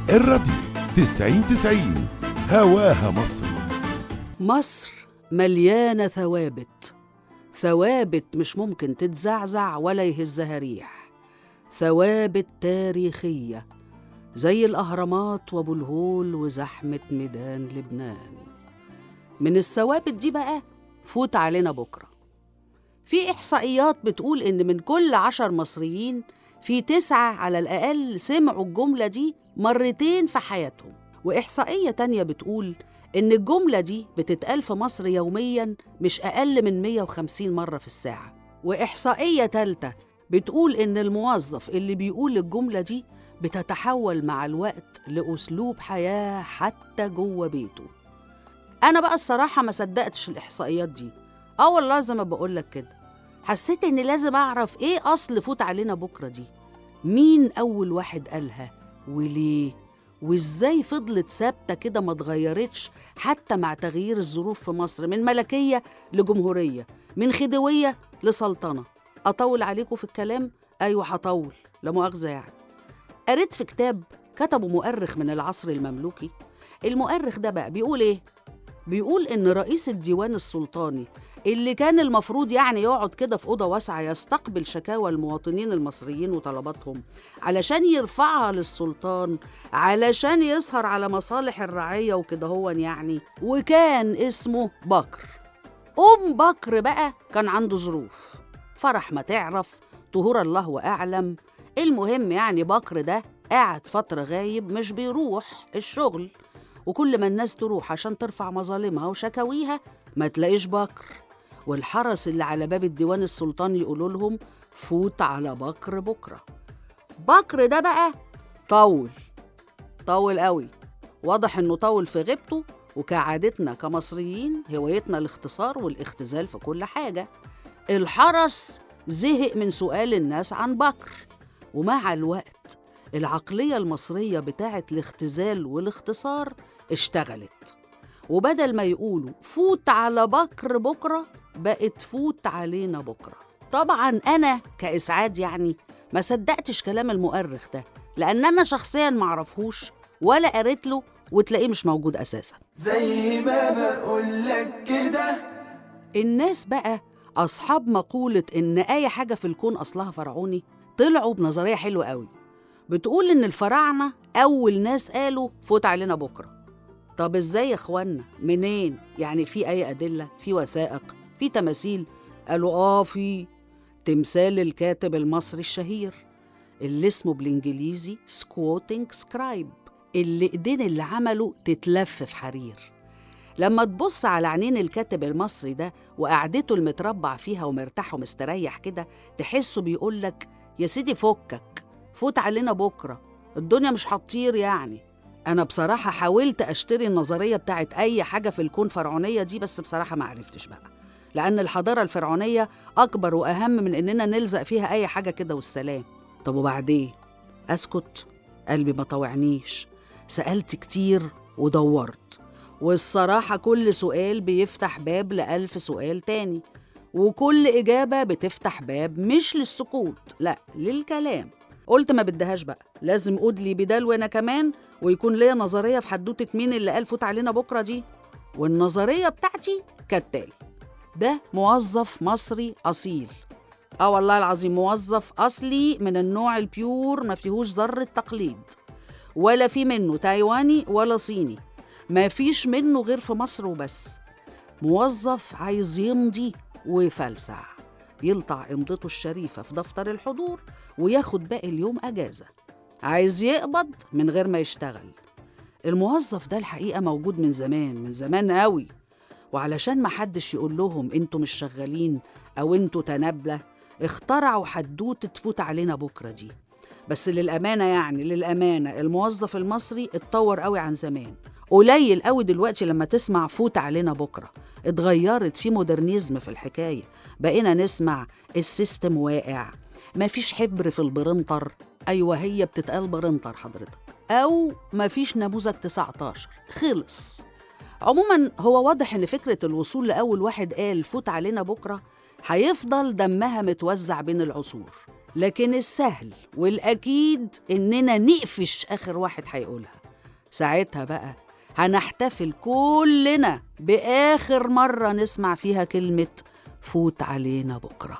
الراديو تسعين تسعين هواها مصر مصر مليانة ثوابت ثوابت مش ممكن تتزعزع ولا يهزها ريح ثوابت تاريخية زي الأهرامات وأبو الهول وزحمة ميدان لبنان من الثوابت دي بقى فوت علينا بكرة في إحصائيات بتقول إن من كل عشر مصريين في تسعة على الأقل سمعوا الجملة دي مرتين في حياتهم وإحصائية تانية بتقول إن الجملة دي بتتقال في مصر يومياً مش أقل من 150 مرة في الساعة وإحصائية تالتة بتقول إن الموظف اللي بيقول الجملة دي بتتحول مع الوقت لأسلوب حياة حتى جوه بيته أنا بقى الصراحة ما صدقتش الإحصائيات دي آه والله زي ما بقولك كده حسيت إني لازم أعرف إيه أصل فوت علينا بكرة دي مين أول واحد قالها وليه وإزاي فضلت ثابتة كده ما اتغيرتش حتى مع تغيير الظروف في مصر من ملكية لجمهورية من خديوية لسلطنة أطول عليكم في الكلام؟ أيوة هطول لا مؤاخذة يعني قريت في كتاب كتبه مؤرخ من العصر المملوكي المؤرخ ده بقى بيقول إيه؟ بيقول إن رئيس الديوان السلطاني اللي كان المفروض يعني يقعد كده في أوضة واسعة يستقبل شكاوى المواطنين المصريين وطلباتهم علشان يرفعها للسلطان علشان يسهر على مصالح الرعية وكده هو يعني وكان اسمه بكر أم بكر بقى كان عنده ظروف فرح ما تعرف طهور الله وأعلم المهم يعني بكر ده قاعد فترة غايب مش بيروح الشغل وكل ما الناس تروح عشان ترفع مظالمها وشكاويها ما تلاقيش بكر والحرس اللي على باب الديوان السلطاني يقولوا لهم فوت على بكر بكرة بكر ده بقى طول طول قوي واضح انه طول في غيبته وكعادتنا كمصريين هوايتنا الاختصار والاختزال في كل حاجة الحرس زهق من سؤال الناس عن بكر ومع الوقت العقلية المصرية بتاعت الاختزال والاختصار اشتغلت وبدل ما يقولوا فوت على بكر بكرة بقت فوت علينا بكرة طبعا أنا كإسعاد يعني ما صدقتش كلام المؤرخ ده لأن أنا شخصيا معرفهوش ولا قريت له وتلاقيه مش موجود أساسا زي ما بقولك كده الناس بقى أصحاب مقولة إن أي حاجة في الكون أصلها فرعوني طلعوا بنظرية حلوة قوي بتقول إن الفراعنة أول ناس قالوا فوت علينا بكرة طب إزاي يا إخوانا منين يعني في أي أدلة في وثائق في تماثيل قالوا آه في تمثال الكاتب المصري الشهير اللي اسمه بالإنجليزي سكوتنج سكرايب اللي إيدين اللي عمله تتلف في حرير لما تبص على عينين الكاتب المصري ده وقعدته المتربع فيها ومرتاح ومستريح كده تحسه بيقولك يا سيدي فكك فوت علينا بكرة الدنيا مش هتطير يعني أنا بصراحة حاولت أشتري النظرية بتاعت أي حاجة في الكون فرعونية دي بس بصراحة ما عرفتش بقى لأن الحضارة الفرعونية أكبر وأهم من إننا نلزق فيها أي حاجة كده والسلام طب وبعدين أسكت قلبي ما طوعنيش سألت كتير ودورت والصراحة كل سؤال بيفتح باب لألف سؤال تاني وكل إجابة بتفتح باب مش للسكوت لا للكلام قلت ما بدهاش بقى لازم أدلي بدال وأنا كمان ويكون ليا نظرية في حدوتة مين اللي قال فوت علينا بكرة دي والنظرية بتاعتي كالتالي ده موظف مصري أصيل اه والله العظيم موظف أصلي من النوع البيور ما فيهوش ذرة تقليد ولا في منه تايواني ولا صيني ما فيش منه غير في مصر وبس موظف عايز يمضي ويفلسع يلطع امضته الشريفة في دفتر الحضور وياخد باقي اليوم أجازة عايز يقبض من غير ما يشتغل الموظف ده الحقيقة موجود من زمان من زمان قوي وعلشان ما حدش يقول لهم انتوا مش شغالين او انتوا تنابلة اخترعوا حدوتة تفوت علينا بكرة دي بس للأمانة يعني للأمانة الموظف المصري اتطور قوي عن زمان قليل قوي دلوقتي لما تسمع فوت علينا بكرة اتغيرت في مودرنيزم في الحكاية بقينا نسمع السيستم واقع مفيش حبر في البرنتر أيوة هي بتتقال برنتر حضرتك أو مفيش نموذج 19 خلص عموما هو واضح ان فكره الوصول لاول واحد قال فوت علينا بكره هيفضل دمها متوزع بين العصور لكن السهل والأكيد إننا نقفش آخر واحد هيقولها ساعتها بقى هنحتفل كلنا بآخر مرة نسمع فيها كلمة فوت علينا بكرة